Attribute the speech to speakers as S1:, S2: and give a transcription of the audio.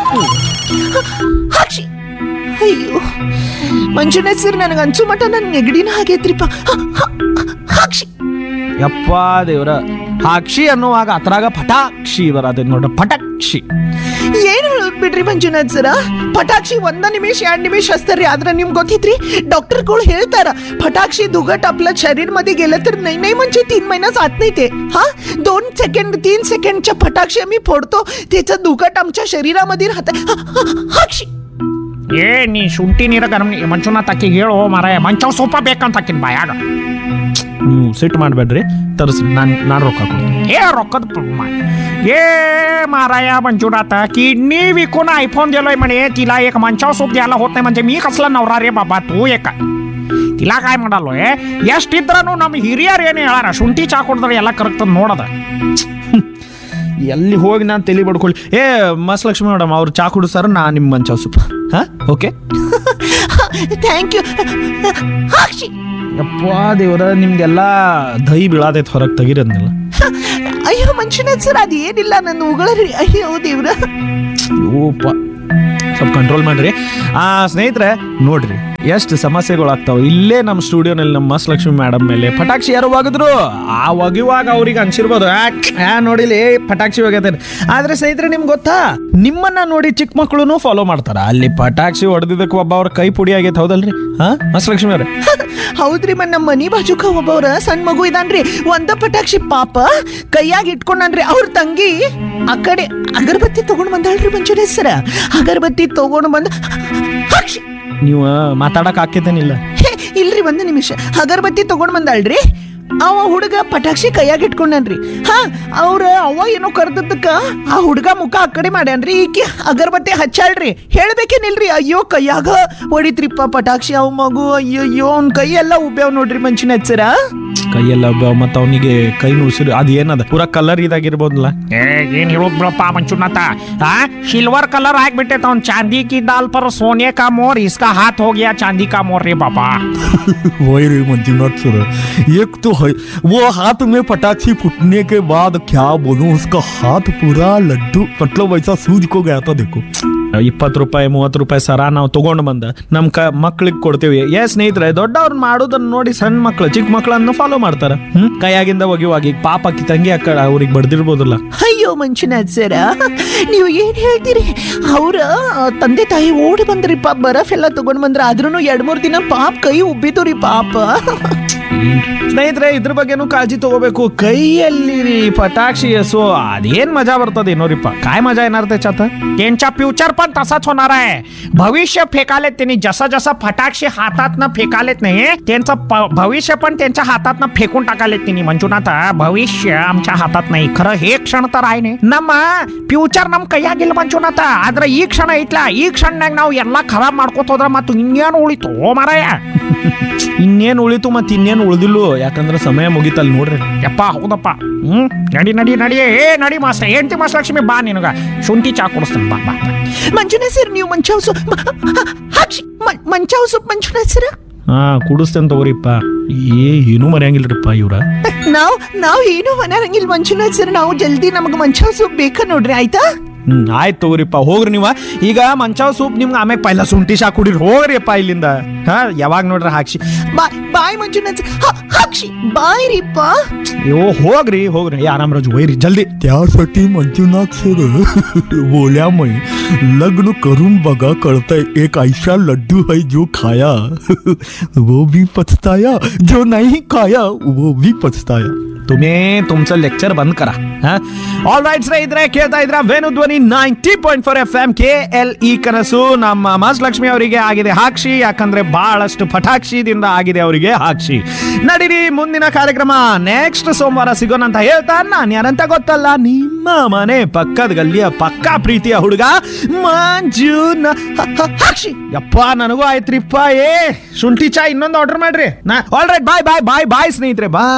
S1: ಹಾಕ್ಷಿ ಅಯ್ಯೋ ಮಂಜುನಾಥ್ ಸರ್ ನನಗೆ ಅನ್ಸು ಮಟ ನನ್ನ ನೆಗಡಿನ ಆಗೈತ್ರಿಪ್ಪ ಹ- ಹ- ಹಾಕ್ಷಿ
S2: ಯಪ್ಪ ದೇವ್ರ ಹಾಕ್ಷಿ ಅನ್ನುವಾಗ ಅದ್ರಾಗ ಪಟಾಕ್ಷಿ ಬರತ್ತೆ ನೋಡ್ರಿ ಪಟಾಕ್ಷಿ
S1: ಏನು ಹೇಳೋದ್ ಬಿಡ್ರಿ ಮಂಜುನಾಥ್ ಸರ ಪಟಾಕ್ಷಿ ಒಂದ ನಿಮಿಷ ಎರಡ್ ನಿಮಿಷ ಹಚ್ತಾರ್ರಿ ಆದ್ರೆ ನಿಮ್ಗೆ ಗೊತ್ತಿತ್ರಿ ಡಾಕ್ಟರ್ಗಳು ಹೇಳ್ತಾರ पटाक्षी दुगट आपलं शरीर मध्ये गेलं तर नाही नाही म्हणजे तीन महिना जात नाही ते हा दोन सेकंड तीन सेकंडच्या पटाक्षी आम्ही फोडतो त्याचं दुगट आमच्या शरीरामध्ये राहत हाक्षी
S3: ಏ ನೀ ಶುಂಠಿ ನೀರ ಗರಂ ಮಂಚುನಾಥ್ ಅಕ್ಕಿಗೆ ಹೇಳು ಮಾರಾಯ ಮಂಚವ್ ಸೂಪ ಬೇಕಂತ ಹಾಕಿನ ಬಾಯಾಗ
S2: ನೀವು ಸಿಟ್ಟು ಮಾಡಬೇಡ್ರಿ ತರಿಸಿ ನಾನು ನಾನು ರೊಕ್ಕ ಕೊಡ್ತೀನಿ
S3: हे रॉकत ए माराया मंजुनाथ किडनी विकून आयफोन दिलोय म्हणे तिला एक मंचाव सूप द्यायला होत नाही म्हणजे मी कसला नवरा रे बाबा तू एक तिला काय म्हणालोय ಎಷ್ಟಿದ್ರೂ ನಮ್ಮ ಹಿರಿಯರು ಏನು ಹೇಳಾರ ಶುಂಠಿ ಚಾ ಕುಡಿದ್ರೆ ಎಲ್ಲ ಕರೆಕ್ಟ್ ನೋಡದ
S2: ಎಲ್ಲಿ ಹೋಗಿ ನಾನು ತಲೆ ಬಡ್ಕೊಳ್ಳಿ ಏ ಮಸ್ ಲಕ್ಷ್ಮಿ ಮೇಡಮ್ ಅವ್ರು ಚಾ ಕುಡಿಸ್ತಾರ ನಾ ನಿಮ್ಮ ಮಂಚ ಸೂಪ್ ಹಾಂ ಓಕೆ
S1: ಥ್ಯಾಂಕ್ ಯು ಹಾಕ್ಷಿ
S2: ಯಪ್ಪ ದೇವ್ರ ನಿಮ್ದೆಲ್ಲ ದಹಿ ಬೀಳಾತೈತೆ ಹೊರಗೆ ತೆಗಿರದ್ನೆಲ್ಲ
S1: ಅಯ್ಯೋ ಮಂಜುನಾಥ್ ಸರ್ ಅದೇನಿಲ್ಲ ನನ್ನ ಉಗಳರಿ ಅಯ್ಯೋ ದೇವ್ರ
S2: ಓಪ ಸ್ವಲ್ಪ ಕಂಟ್ರೋಲ್ ಮಾಡ್ರಿ ಆ ಸ್ನೇಹಿತರೆ ನೋಡ್ರಿ ಎಷ್ಟು ಸಮಸ್ಯೆಗಳಾಗ್ತಾವ ಇಲ್ಲೇ ನಮ್ಮ ಸ್ಟುಡಿಯೋನಲ್ಲಿ ನಮ್ಮ ಮಸ್ ಲಕ್ಷ್ಮಿ ಮೇಡಮ್ ಮೇಲೆ ಪಟಾಕ್ಷಿ ಯಾರು ಒಗದ್ರು ಆ ಒಗಿವಾಗ ಅವ್ರಿಗೆ ಅನ್ಸಿರ್ಬೋದು ಆ, ಆ ನೋಡಿಲಿ ಪಟಾಕ್ಷಿ ಒಗತಾರೆ ಆದ್ರೆ ಸ್ನೇಹಿತರೆ ನಿಮ್ಗೆ ಗೊತ್ತಾ ನಿಮ್ಮನ್ನ ನೋಡಿ ಚಿಕ್ಕ ಮಕ್ಕಳು ಫಾಲೋ ಮಾಡ್ತಾರ ಅಲ್ಲಿ ಪಟಾಕ್ಷಿ ಹೊಡೆದಿದ್ದಕ್ಕೆ ಒಬ್ಬ ಅವ್ರ ಕೈ ಪುಡಿ ಆಗೈತೆ ಹೌದಲ್ರಿ ಹಾ ಮಸ್ ಲಕ್ಷ್ಮಿ ಅವ್ರೆ
S1: ಹೌದ್ರಿ ಮನ್ ನಮ್ಮ ಮನಿ ಬಾಜುಕ ಒಬ್ಬವ್ರ ಸಣ್ಣ ಮಗು ಇದಾನ್ರಿ ಒಂದ ಪಟಾಕ್ಷಿ ಪಾಪ ಕೈಯಾಗ ಇಟ್ಕೊಂಡನ್ರಿ ಅವ್ರ ತಂಗಿ ಆ ಕಡೆ ಅಗರಬತ್ತಿ ತಗೊಂಡ್ ಬಂದಾಳ್ರಿ ಮಂಜುನಾಥ್ ಸರ ಅಗರಬತ್ತಿ ತಗೊಂಡ್ ಬಂದ ಹಾಕ್ಷಿ
S2: ನೀವು ಮಾತಾಡಕ್ ಆಕೇತೇನಿಲ್ಲ
S1: ಹೇ, ಇಲ್ರಿ ಒಂದು ನಿಮಿಷ ಅಗರಬತ್ತಿ ತಗೊಂಡ್ ಬಂದಾಳ್ರಿ ಅವ ಹುಡುಗ ಪಟಾಕ್ಷಿ ಕೈಯಾಗ ಇಟ್ಕೊಂಡನ್ರಿ ಹಾ ಅವ್ರ ಅವ ಏನೋ ಕರ್ದದ್ದಕ್ಕ ಆ ಹುಡುಗ ಮುಖ ಆ ಕಡೆ ಮಾಡ್ಯಾನ್ರಿ ಈಕಿ ಅಗರಬತ್ತಿ ಹಚ್ಚಾಳ್ರಿ ಹೇಳ್ಬೇಕೇನಿಲ್ರಿ ಅಯ್ಯೋ ಕೈಯಾಗ ಹೊಡಿತ್ರಿಪ್ಪ ಪಟಾಕ್ಷಿ ಅವ್ ಮಗು ಅಯ್ಯೋ ಅಯ್ಯೋ ಅವ್ನ ಕೈ ಎಲ್ಲ ಉಬ್ಯಾವ್ ನೋಡ್ರಿ ಮಂಚಿನ ಸರ
S2: ಕೈಯೆಲ್ಲ ಮತ್ತು ಅವನಿಗೆ ಕೈ ನುಸಿರು ಅದು ಏನದ ಪೂರಾ ಕಲರ್ ಇದಾಗಿರ್ಬೋದಲ್ಲ
S3: ಏ ಏನ್ ಹೇಳೋದ್ ಬಿಡಪ್ಪ ಮಂಚುನಾಥ ಆ ಸಿಲ್ವರ್ ಕಲರ್ ಆಗ್ಬಿಟ್ಟೈತೆ ಅವ್ನ್ ಚಾಂದಿ ಕಿ ದಾಲ್ ಪರ್ ಸೋನೆ ಕಾ ಮೋರ್ ಇಸ್ಕಾ ಹಾತ್ ಹೋಗ್ಯಾ ಚಾಂದಿ ಕಾ ಮೋರ್ रे बाबा
S4: वही रे मंजुनाथ सर एक तो है वो हाथ में पटाखी फूटने के बाद क्या बोलूं उसका हाथ पूरा लड्डू मतलब ऐसा सूज को गया था देखो
S2: ಇಪ್ಪತ್ತು ರೂಪಾಯಿ ಮೂವತ್ತು ರೂಪಾಯಿ ಸರ ನಾವು ತಗೊಂಡು ಬಂದ ನಮ್ಮ ಕ ಮಕ್ಳಿಗೆ ಕೊಡ್ತೀವಿ ಏ ಸ್ನೇಹಿತರೆ ದೊಡ್ಡವ್ರನ್ನ ಮಾಡೋದನ್ನ ನೋಡಿ ಸಣ್ಣ ಮಕ್ಳು ಚಿಕ್ಕ ಮಕ್ಳನ್ನ ಫಾಲೋ ಮಾಡ್ತಾರ ಹ್ಮ್ ಕೈಯಾಗಿಂದ ಒಗಿವಾಗ ಈಗ ಪಾಪ ಅಕ್ಕಿ ತಂಗಿ ಅಕ್ಕ ಅವ್ರಿಗೆ ಬಡ್ದಿರ್ಬೋದಲ್ಲ
S1: ಅಯ್ಯೋ ಮಂಜುನಾಥ್ ಸರ ನೀವು ಏನ್ ಹೇಳ್ತೀರಿ ಅವ್ರ ತಂದೆ ತಾಯಿ ಓಡಿ ಬಂದ್ರಿಪ್ಪ ಬರಫ್ ಎಲ್ಲ ತಗೊಂಡ್ ಬಂದ್ರ ಆದ್ರೂ ಎರಡ್ ಮೂರ್ ದಿನ ಪಾಪ ಕೈ ಉಬ್ಬಿತು ರೀ ಪಾಪ
S2: ಸ್ನೇಹಿತರೆ ಇದ್ರ ಬಗ್ಗೆನೂ ಕಾಳಜಿ ತಗೋಬೇಕು ಕೈಯಲ್ಲಿ ಪಟಾಕ್ಷಿ ಸೊ ಅದೇನ್ ಮಜಾ ಬರ್ತದೆ ನೋರಿಪ್ಪ काय मजा येणार त्याच्यात
S3: त्यांच्या फ्युचर पण तसाच होणार आहे भविष्य फेकालेत त्यांनी जसं जसं फटाक्षे हातातनं फेकालेत नाही त्यांचं प- भविष्य पण त्यांच्या हातातनं फेकून टाकालेत त्यांनी ಮಂಜುನಾಥ ಭವಿಷ್ಯ ಆಮच्या ಹಾतात नाही खरं हे क्षण तर आहे ನೇ ನಮ್ಮ ಫ್ಯೂಚರ್ ನಮ್ ಕೈಯಾಗಿಲ್ಲ ಮಂಜುನಾಥ ಆದ್ರೆ ಈ ಕ್ಷಣ ಐತ್ಲಾ ಈ ಕ್ಷಣನಾಗ ನಾವು ಎಲ್ಲಾ ಖರಾಬ್ ಮಾಡ್ಕೋತ ಹೋದ್ರ ಮತ್ತು ಇನ್ನೇನು ಉಳಿತು ಓ ಮಾರಾಯ
S2: ಇನ್ನೇನು ಉಳಿತು ಮತ್ತೆ ಇನ್ನೇನು ಉಳಿದಿಲ್ಲು ಯಾಕಂದ್ರೆ ಸಮಯ ಮುಗಿತಲ್ಲಿ ನೋಡ್ರಿ
S3: ಯಪ್ಪ ಹೌದಪ್ಪ ಹ್ಮ್ ನಡಿ ನಡಿ ನಡಿ ಏ ನಡಿ ಮಾಸ್ಟರ್ ಏಂತಿ ಮಾಸ್ ಲಕ್ಷ್ಮಿ ಬಾ ನಿನಗ ಶುಂಠಿ ಚಾ ಕೊಡಿಸ್ತೀನಿ ಬಾ ಬಾ ಬಾ.
S1: ಮಂಜುನಾಥ್ ಸರ್ ನೀವು ಮಂಚಾವ್ ಸೂಪ್ ಹಾಕ್ಷಿ ಮಂಚಾವ್ ಸೂಪ್ ಮಂಜುನಾಥ್ ಸರ
S2: ಹಾ ಕುಡಿಸ್ತೇನೆ ತಗೋರಿಪ್ಪ ಏ ಏನೂ ಮರೆಯಂಗಿಲ್ರಿಪ್ಪ ಇವ್ರ
S1: ನಾವ್ ನಾವ್ ಏನು ಮನೆಯಂಗಿಲ್ಲ ಮಂಜುನಾಥ್ ಸರ್ ನಾವು ಜಲ್ದಿ ನಮಗೆ ಮಂಚಾವ್ ಸೂಪ್ ಬೇಕಾ ನೋಡ್ರಿ ಆಯ್ತಾ
S2: ಹ್ಮ್ ಆಯ್ತು ತಗೋರಿಪ್ಪ ಹೋಗ್ರಿ ನೀವ ಈಗ ಮಂಚಾವ್ ಸೂಪ್ ನಿಮ್ಗೆ ಆಮೇಲೆ ಪೈಲ ಶುಂಠಿ ಶಾ ಕುಡಿರಿ ಹೋಗ್ರಿಪ್ಪ ಇಲ್ಲಿಂದ ಹಾ ಯಾವಾಗ ನೋಡ್ರಿ ಹಾಕ್ಸಿ
S1: ಬಾಯ್ ಬಾಯ್ ಮಂಜುನಾಥ್ ಸರ್ ಹ- ಹಾಕ್ಷಿ ಬಾಯ್ ರೀಪ್ಪ
S2: ಅಯ್ಯೋ ಹೋಗ್ರಿ ಹೋಗ್ರಿ ಏ ಆರಾಮ್ ರಾಜು ಹೋಯ್ರಿ ಜಲ್ದಿ
S4: त्यासाठी मंजुनाथ सर बोल्या मैं लग्न करून बघा कळतंय एक ऐसा लड्डू है जो खाया वो भी पछताया जो नहीं खाया वो भी पछताया
S2: तुम्ही तुमचं लेक्चर बंद करा हा ಆಲ್ ರೈಟ್ ಸ್ನೇಹಿತರೆ ಕೇಳ್ತಾ ಇದ್ರ Venu Dhwani ninety point four F M K L E ಕನಸು ನಮ್ಮ ಮಾಸ್ ಲಕ್ಷ್ಮಿ ಅವರಿಗೆ ಆಗಿದೆ ಹಾಕ್ಷಿ ಯಾಕಂದ್ರೆ ಬಹಳಷ್ಟು ಪಟಾಕ್ಷಿದಿಂದ ಆಗಿದೆ ಅವರಿಗೆ ಹಾಕ್ಷಿ ನಡೀರಿ ಮುಂದಿನ ಕಾರ್ಯಕ್ರಮ ನೆಕ್ಸ್ಟ್ ಸೋಮವಾರ ಸಿಗೋಣ ಅಂತ ಹೇಳ್ತಾ ನಾನು ಯಾರಂತ ಗೊತ್ತಲ್ಲ ನಿಮ್ಮ ಮನೆ ಪಕ್ಕದ ಗಲ್ಲಿಯ ಪಕ್ಕಾ ಪ್ರೀತಿಯ ಹುಡುಗ ಮಂಜುನ ಹ- ಹ- ಹಾಕ್ಷಿ ಯಪ್ಪ ನನಗೂ ಆಯ್ತ್ರಿಪ್ಪ ಏ ಶುಂಠಿ ಚಾ ಇನ್ನೊಂದು ಆರ್ಡರ್ ಮಾಡ್ರಿ ನಾ ಆಲ್ ರೈಟ್ ಬಾಯ್ ಬಾಯ್ ಬಾಯ್ ಬಾಯ್ ಸ್ನೇಹಿತರೆ ಬಾಯ್